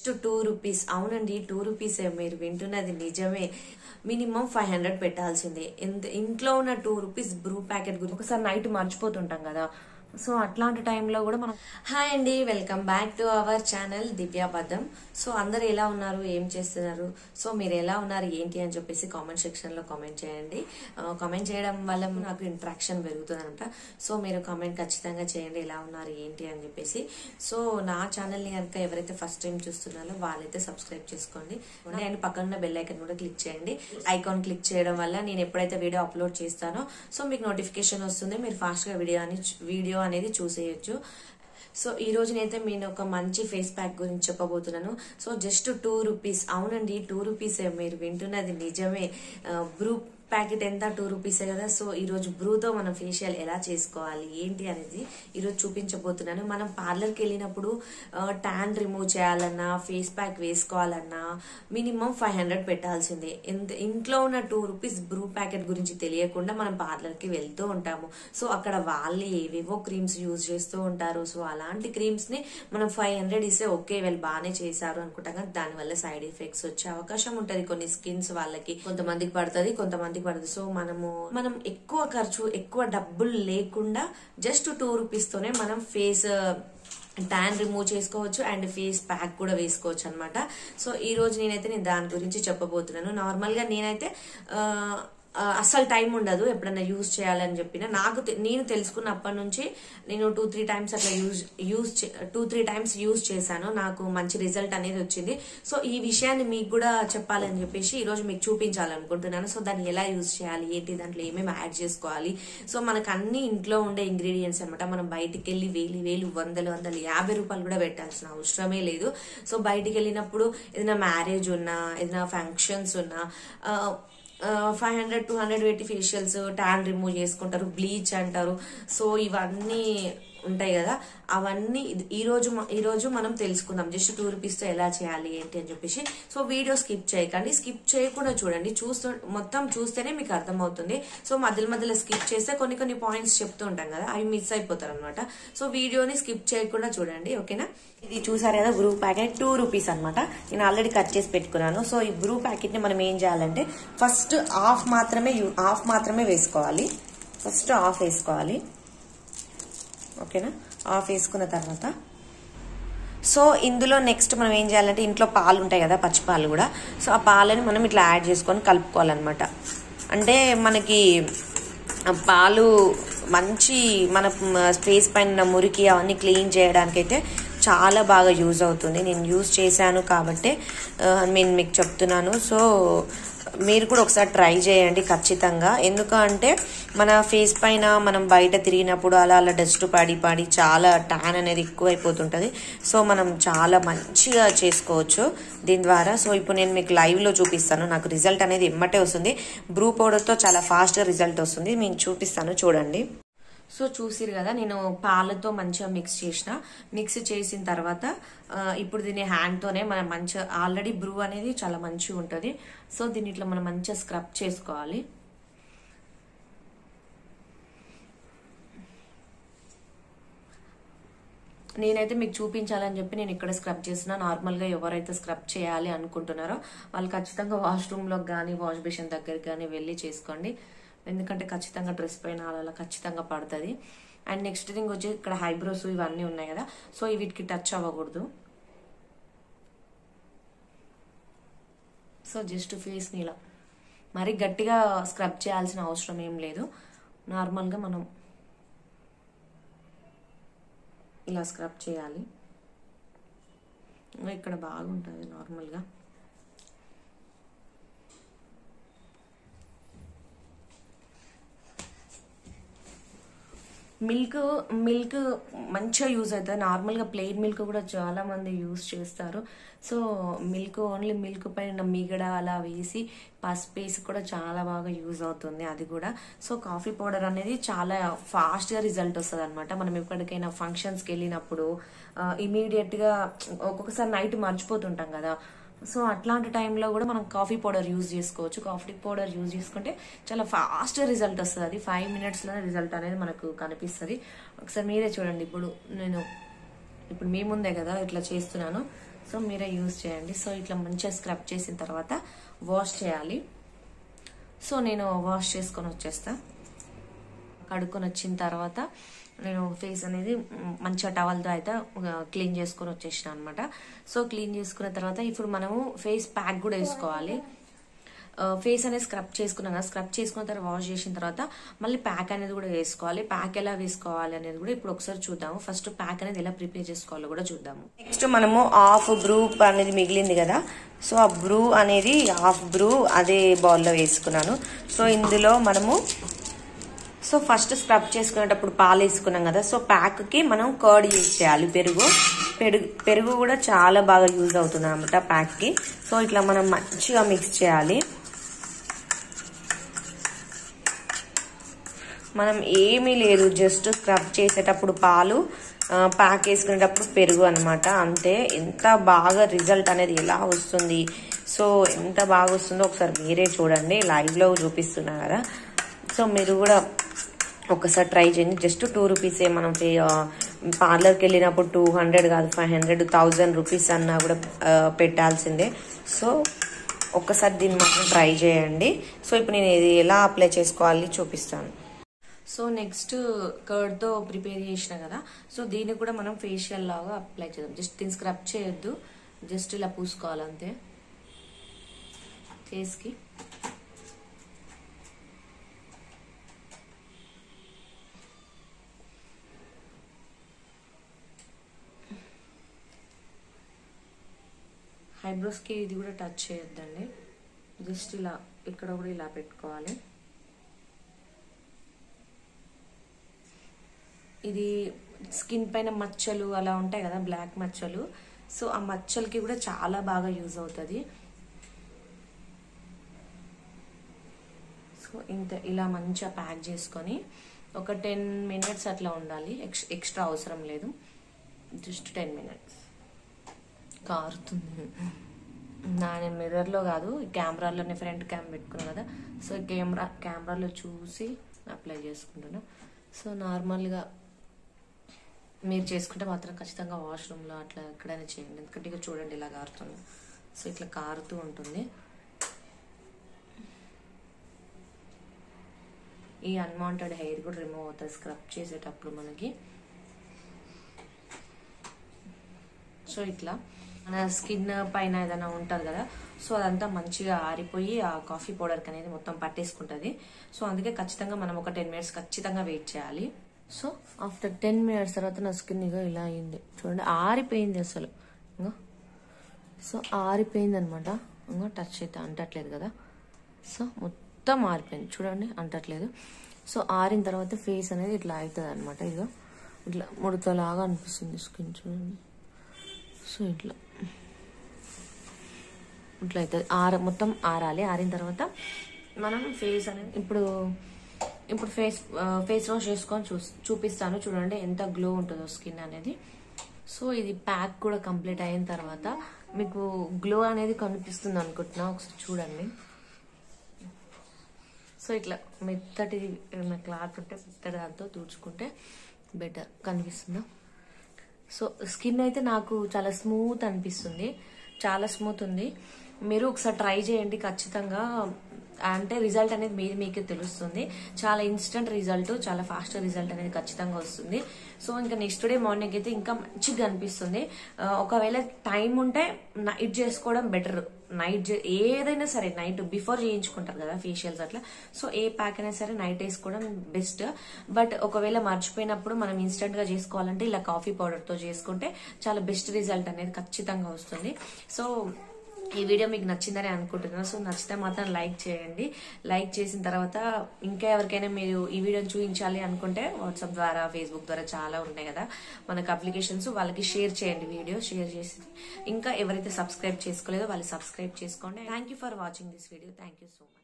two rupees అవునండి two రూపీసే మీరు వింటున్నది నిజమే మినిమం ఫైవ్ హండ్రెడ్ పెట్టాల్సిందే ఎంత ఇంట్లో ఉన్న టూ రూపీస్ బ్రూ ప్యాకెట్ గురించి ఒకసారి నైట్ మర్చిపోతుంటాం కదా సో అట్లాంటి టైంలో కూడా మనం హాయ్ అండి welcome back to our channel దివ్యాబద్ధం సో అందరు ఎలా ఉన్నారు ఏం చేస్తున్నారు సో మీరు ఎలా ఉన్నారు ఏంటి అని చెప్పేసి కామెంట్ సెక్షన్ లో కామెంట్ చేయండి కామెంట్ చేయడం వల్ల నాకు ఇంట్రాక్షన్ పెరుగుతుంది అనమాట సో మీరు కామెంట్ ఖచ్చితంగా చేయండి ఎలా ఉన్నారు ఏంటి అని చెప్పేసి సో నా ఛానల్ ని కనుక ఎవరైతే ఫస్ట్ టైం చూస్తున్నారో వాళ్ళైతే సబ్స్క్రైబ్ చేసుకోండి అండ్ పక్కన ఉన్న బెల్ ఐకన్ కూడా క్లిక్ చేయండి ఐకాన్ క్లిక్ చేయడం వల్ల నేను ఎప్పుడైతే వీడియో అప్లోడ్ చేస్తానో సో మీకు నోటిఫికేషన్ వస్తుంది మీరు ఫాస్ట్ గా వీడియో అని వీడియో అనేది చూసేయచ్చు సో ఈ రోజు నేనైతే నేను ఒక మంచి ఫేస్ ప్యాక్ గురించి చెప్పబోతున్నాను సో జస్ట్ టూ రూపీస్ అవునండి టూ రూపీసే మీరు వింటున్నది నిజమే బ్రూ ప్యాకెట్ ఎంత టూ రూపీసే కదా సో ఈ రోజు బ్రూతో మనం ఫేషియల్ ఎలా చేసుకోవాలి ఏంటి అనేది ఈరోజు చూపించబోతున్నాను మనం పార్లర్కి వెళ్ళినప్పుడు ట్యాన్ రిమూవ్ చేయాలన్నా ఫేస్ ప్యాక్ వేసుకోవాలన్నా మినిమం ఫైవ్ హండ్రెడ్ పెట్టాల్సిందే ఎంత ఇంట్లో ఉన్న టూ రూపీస్ బ్రూ ప్యాకెట్ గురించి తెలియకుండా మనం పార్లర్కి వెళ్తూ ఉంటాము సో అక్కడ వాళ్ళే ఏవేవో క్రీమ్స్ యూజ్ చేస్తూ ఉంటారు సో అలాంటి క్రీమ్స్ ని మనం ఫైవ్ హండ్రెడ్ ఇస్తే ఓకే వీళ్ళు బాగానే చేశారు అనుకుంటాం కానీ దానివల్ల సైడ్ ఎఫెక్ట్స్ వచ్చే అవకాశం ఉంటది కొన్ని స్కిన్స్ వాళ్ళకి కొంతమందికి పడుతుంది కొంతమందికి పడుతుంది సో మనము మనం ఎక్కువ ఖర్చు ఎక్కువ డబ్బులు లేకుండా జస్ట్ టూ రూపీస్ తోనే మనం ఫేస్ ట్యాన్ రిమూవ్ చేసుకోవచ్చు అండ్ ఫేస్ ప్యాక్ కూడా వేసుకోవచ్చు అనమాట సో ఈ రోజు నేనైతే నేను దాని గురించి చెప్పబోతున్నాను నార్మల్ గా నేనైతే ఆ, ఆ, అస్సలు టైం ఉండదు ఎప్పుడన్నా యూజ్ చేయాలని చెప్పిన నాకు తె- నేను తెలుసుకున్నప్పటి నుంచి నేను టూ త్రీ టైమ్స్ అట్లా use use two three times use చేశాను నాకు మంచి రిజల్ట్ అనేది వచ్చింది సో ఈ విషయాన్ని మీకు కూడా చెప్పాలని చెప్పేసి ఈ రోజు మీకు చూపించాలనుకుంటున్నాను సో దాన్ని ఎలా యూజ్ చేయాలి ఏంటి దాంట్లో ఏమేమి యాడ్ చేసుకోవాలి సో మనకు అన్ని ఇంట్లో ఉండే ఇంగ్రీడియంట్స్ అనమాట మనం బయటికి వెళ్ళి వేలు వేలు వందలు వందలు యాభై రూపాయలు కూడా పెట్టాల్సిన అవసరమే లేదు సో బయటికి వెళ్ళినప్పుడు ఏదైనా మ్యారేజ్ ఉన్నా ఏదైనా ఫంక్షన్స్ ఉన్నా ఆ, ఫైవ్ హండ్రెడ్ టూ హండ్రెడ్ పెట్టి ఫేషియల్స్ ట్యాన్ రిమూవ్ చేసుకుంటారు బ్లీచ్ అంటారు సో ఇవన్నీ ఉంటాయి కదా అవన్నీ ఇది- ఈ రోజు మ- ఈ రోజు మనం తెలుసుకుందాం జస్ట్ టూ రూపీస్ తో ఎలా చేయాలి ఏంటి అని చెప్పేసి సో వీడియో స్కిప్ చేయకండి స్కిప్ చేయకుండా చూడండి చూస్తూ మొత్తం చూస్తేనే మీకు అర్థమవుతుంది సో మధ్యలో మధ్యలో స్కిప్ చేస్తే కొన్ని కొన్ని పాయింట్స్ చెప్తూ ఉంటాం కదా అవి మిస్ అయిపోతారు అనమాట సో వీడియోని స్కిప్ చేయకుండా చూడండి ఓకేనా ఇది చూసారు కదా బ్రూ ప్యాకెట్ టూ రూపీస్ అనమాట నేను ఆల్రెడీ కట్ చేసి పెట్టుకున్నాను సో ఈ బ్రూ ప్యాకెట్ ని మనం ఏం చేయాలంటే ఫస్ట్ హాఫ్ మాత్రమే హాఫ్ మాత్రమే వేసుకోవాలి ఫస్ట్ హాఫ్ వేసుకోవాలి ఓకేనా ఆఫ్ వేసుకున్న తర్వాత సో ఇందులో నెక్స్ట్ మనం ఏం చేయాలంటే ఇంట్లో పాలు ఉంటాయి కదా పచ్చి పాలు కూడా సో ఆ పాలని మనం ఇట్లా యాడ్ చేసుకొని కలుపుకోవాలన్నమాట అంటే మనకి ఆ పాలు మంచి మన స్పేస్ పైన ఉన్న మురికి అవన్నీ క్లీన్ చేయడానికైతే చాలా బాగా యూజ్ అవుతుంది నేను యూజ్ చేశాను కాబట్టి ఆ, నేను మీకు చెప్తున్నాను సో మీరు కూడా ఒకసారి ట్రై చేయండి ఖచ్చితంగా ఎందుకంటే మన ఫేస్ పైన మనం బయట తిరిగినప్పుడు అలా అలా డస్ట్ పడి పడి చాలా ట్యాన్ అనేది ఎక్కువైపోతుంటుంది సో మనం చాలా మంచిగా చేసుకోవచ్చు దీని ద్వారా సో ఇప్పుడు నేను మీకు లైవ్లో చూపిస్తాను నాకు రిజల్ట్ అనేది ఎమ్మటే వస్తుంది బ్రూ పౌడర్తో చాలా ఫాస్ట్గా రిజల్ట్ వస్తుంది మీకు చూపిస్తాను చూడండి సో చూసిరు కదా నేను పాలతో మంచిగా మిక్స్ చేసిన మిక్స్ చేసిన తర్వాత ఆ, ఇప్పుడు దీన్ని హ్యాండ్తోనే మనం మంచిగా ఆల్రెడీ బ్రూ అనేది చాలా మంచిగా ఉంటుంది సో దీన్ని ఇట్లా మనం మంచిగా స్క్రబ్ చేసుకోవాలి నేనైతే మీకు చూపించాలని చెప్పి నేను ఇక్కడ స్క్రబ్ చేసిన నార్మల్గా ఎవరైతే స్క్రబ్ చేయాలి అనుకుంటున్నారో వాళ్ళు ఖచ్చితంగా వాష్రూమ్లోకి కానీ వాష్ బేసిన్ దగ్గరికి కానీ వెళ్ళి చేసుకోండి ఎందుకంటే ఖచ్చితంగా డ్రెస్ పైన అలా అలా ఖచ్చితంగా పడుతుంది అండ్ నెక్స్ట్ థింగ్ వచ్చి ఇక్కడ హైబ్రోస్ ఇవన్నీ ఉన్నాయి కదా సో వీటికి టచ్ అవ్వకూడదు సో జస్ట్ ఫేస్ ఇలా మరి గట్టిగా స్క్రబ్ చేయాల్సిన అవసరం ఏం లేదు నార్మల్గా మనం ఇలా స్క్రబ్ చేయాలి ఇంకా ఇక్కడ బాగుంటుంది నార్మల్గా మిల్క్ మిల్క్ మంచిగా యూజ్ అవుతుంది నార్మల్గా ప్లెయిన్ మిల్క్ కూడా చాలా మంది యూజ్ చేస్తారు సో మిల్క్ ఓన్లీ మిల్క్ పైన మిగడ అలా వేసి పసుపు వేసి కూడా చాలా బాగా యూజ్ అవుతుంది అది కూడా సో కాఫీ పౌడర్ అనేది చాలా ఫాస్ట్గా రిజల్ట్ వస్తుంది అనమాట మనం ఎక్కడికైనా ఫంక్షన్స్కి వెళ్ళినప్పుడు ఇమీడియట్గా ఒక్కొక్కసారి నైట్ మర్చిపోతుంటాం కదా సో అట్లాంటి టైంలో కూడా మనం కాఫీ పౌడర్ యూజ్ చేసుకోవచ్చు కాఫీ పౌడర్ యూజ్ చేసుకుంటే చాలా ఫాస్ట్ రిజల్ట్ వస్తుంది అది ఫైవ్ మినిట్స్లోనే రిజల్ట్ అనేది మనకు కనిపిస్తుంది ఒకసారి మీరే చూడండి ఇప్పుడు నేను ఇప్పుడు మీ ముందే కదా ఇట్లా చేస్తున్నాను సో మీరే యూజ్ చేయండి సో ఇట్లా మంచిగా స్క్రబ్ చేసిన తర్వాత వాష్ చేయాలి సో నేను వాష్ చేసుకొని వచ్చేస్తా కడుక్కొని వచ్చిన తర్వాత నేను ఫేస్ అనేది మ్, మంచిగా టవల్తో అయితే క్లీన్ చేసుకొని వచ్చేసిన అనమాట సో క్లీన్ చేసుకున్న తర్వాత ఇప్పుడు మనము ఫేస్ ప్యాక్ కూడా వేసుకోవాలి ఫేస్ అనేది స్క్రబ్ చేసుకున్నాం కదా స్క్రబ్ చేసుకున్న తర్వాత వాష్ చేసిన తర్వాత మళ్ళీ ప్యాక్ అనేది కూడా వేసుకోవాలి ప్యాక్ ఎలా వేసుకోవాలి అనేది కూడా ఇప్పుడు ఒకసారి చూద్దాము ఫస్ట్ ప్యాక్ అనేది ఎలా ప్రిపేర్ చేసుకోవాలో కూడా చూద్దాము నెక్స్ట్ మనము హాఫ్ బ్రూ అనేది మిగిలింది కదా సో ఆ బ్రూ అనేది హాఫ్ బ్రూ అదే బౌల్లో వేసుకున్నాను సో ఇందులో మనము సో ఫస్ట్ స్క్రబ్ చేసుకునేటప్పుడు పాలు వేసుకున్నాం కదా సో ప్యాక్కి మనం కర్డ్ యూజ్ చేయాలి పెరుగు పెరుగు పెరుగు కూడా చాలా బాగా యూజ్ అవుతుంది అనమాట ప్యాక్కి సో ఇట్లా మనం మంచిగా మిక్స్ చేయాలి మనం ఏమీ లేదు జస్ట్ స్క్రబ్ చేసేటప్పుడు పాలు ఆ, ప్యాక్ వేసుకునేటప్పుడు పెరుగు అనమాట అంతే ఎంత బాగా రిజల్ట్ అనేది ఎలా వస్తుంది సో ఎంత బాగా వస్తుందో ఒకసారి మీరే చూడండి లైవ్లో చూపిస్తున్నా కదా సో మీరు కూడా ఒకసారి ట్రై చేయండి జస్ట్ టూ రూపీసే మనం పే- ఆ, పార్లర్కి వెళ్ళినప్పుడు టూ హండ్రెడ్ కాదు ఫైవ్ హండ్రెడ్ థౌజండ్ రూపీస్ అన్నా కూడా ఆ, పెట్టాల్సిందే సో ఒక్కసారి దీన్ని మాత్రం ట్రై చేయండి సో ఇప్పుడు నేను ఇది ఎలా అప్లై చేసుకోవాలి చూపిస్తాను సో నెక్స్ట్ కర్డ్ తో ప్రిపేర్ చేసిన కదా సో దీన్ని కూడా మనం ఫేషియల్ లాగా అప్లై చేద్దాం జస్ట్ దీన్ని స్క్రబ్ చేయొద్దు జస్ట్ ఇలా పూసుకోవాలి అంతే ఫేస్ కి ఐబ్రోస్ కి ఇది కూడా టచ్ చేయొద్దండి జస్ట్ ఇలా ఇక్కడ కూడా ఇలా పెట్టుకోవాలి ఇది స్కిన్ పైన మచ్చలు అలా ఉంటాయి కదా బ్లాక్ మచ్చలు సో ఆ మచ్చలకి కూడా చాలా బాగా యూజ్ అవుతుంది సో ఇంత ఇలా మంచిగా ప్యాక్ చేసుకొని ఒక టెన్ మినిట్స్ అట్లా ఉండాలి ఎక్స్ ఎక్స్ట్రా అవసరం లేదు జస్ట్ టెన్ మినిట్స్ కారుతుంది నా నేను మిర్రర్లో కాదు కెమెరాలోనే ఫ్రంట్ క్యామ్ పెట్టుకున్నాను కదా సో కెమెరా కెమెరాలో చూసి అప్లై చేసుకుంటున్నా సో నార్మల్గా మీరు చేసుకుంటే మాత్రం ఖచ్చితంగా వాష్రూమ్లో అట్లా ఎక్కడైనా చేయండి ఎందుకంటే ఇక చూడండి ఇలా కారుతుంది సో ఇట్లా కారుతూ ఉంటుంది ఈ అన్వాంటెడ్ హెయిర్ కూడా రిమూవ్ అవుతుంది స్క్రబ్ చేసేటప్పుడు మనకి సో ఇట్లా మన స్కిన్ పైన ఏదైనా ఉంటుంది కదా సో అదంతా మంచిగా ఆరిపోయి ఆ కాఫీ పౌడర్కి అనేది మొత్తం పట్టేసుకుంటుంది సో అందుకే ఖచ్చితంగా మనం ఒక టెన్ మినిట్స్ ఖచ్చితంగా వెయిట్ చేయాలి సో ఆఫ్టర్ టెన్ మినిట్స్ తర్వాత నా స్కిన్ ఇగో ఇలా అయింది చూడండి ఆరిపోయింది అసలు ఇంకో సో ఆరిపోయింది అనమాట ఇంకా టచ్ అయితే అంటట్లేదు కదా సో మొత్తం ఆరిపోయింది చూడండి అంటట్లేదు సో ఆరిన తర్వాత ఫేస్ అనేది ఇట్లా అవుతుంది అనమాట ఇదిగో ఇట్లా ముడతలాగా అనిపిస్తుంది స్కిన్ చూడండి సో ఇట్లా ఇట్లా అవుతుంది ఆర మొత్తం ఆరాలి ఆరిన తర్వాత మనం ఫేస్ అనేది ఇప్పుడు ఇప్పుడు ఫేస్ ఫేస్ వాష్ చేసుకొని చూ చూపిస్తాను చూడండి ఎంత గ్లో ఉంటుందో స్కిన్ అనేది సో ఇది ప్యాక్ కూడా కంప్లీట్ అయిన తర్వాత మీకు గ్లో అనేది కనిపిస్తుంది అనుకుంటున్నా ఒకసారి చూడండి సో ఇట్లా మెత్తటి ఏమైనా క్లాత్ ఉంటే మెత్తటి దాంతో తుడుచుకుంటే బెటర్ కనిపిస్తుందా సో స్కిన్ అయితే నాకు చాలా స్మూత్ అనిపిస్తుంది చాలా స్మూత్ ఉంది మీరు ఒకసారి ట్రై చేయండి ఖచ్చితంగా అంటే రిజల్ట్ అనేది మీది మీకే తెలుస్తుంది చాలా ఇన్స్టెంట్ రిజల్ట్ చాలా ఫాస్ట్ రిజల్ట్ అనేది ఖచ్చితంగా వస్తుంది సో ఇంకా నెక్స్ట్ డే మార్నింగ్ అయితే ఇంకా మంచిగా అనిపిస్తుంది ఆ, ఒకవేళ టైం ఉంటే నైట్ చేసుకోవడం బెటర్ నైట్ ఏదైనా సరే నైట్ బిఫోర్ చేయించుకుంటారు కదా ఫేషియల్స్ అట్లా సో ఏ ప్యాక్ అయినా సరే నైట్ వేసుకోవడం బెస్ట్ బట్ ఒకవేళ మర్చిపోయినప్పుడు మనం ఇన్స్టెంట్ గా చేసుకోవాలంటే ఇలా కాఫీ పౌడర్ తో చేసుకుంటే చాలా బెస్ట్ రిజల్ట్ అనేది ఖచ్చితంగా వస్తుంది సో ఈ వీడియో మీకు నచ్చిందని అనుకుంటున్నాను సో నచ్చితే మాత్రం లైక్ చేయండి లైక్ చేసిన తర్వాత ఇంకా ఎవరికైనా మీరు ఈ వీడియోని చూపించాలి అనుకుంటే వాట్సాప్ ద్వారా ఫేస్బుక్ ద్వారా చాలా ఉన్నాయి కదా మనకు అప్లికేషన్స్ వాళ్ళకి షేర్ చేయండి వీడియో షేర్ చేసి ఇంకా ఎవరైతే సబ్స్క్రైబ్ చేసుకోలేదో వాళ్ళు సబ్స్క్రైబ్ చేసుకోండి thank you for watching this video thank you so much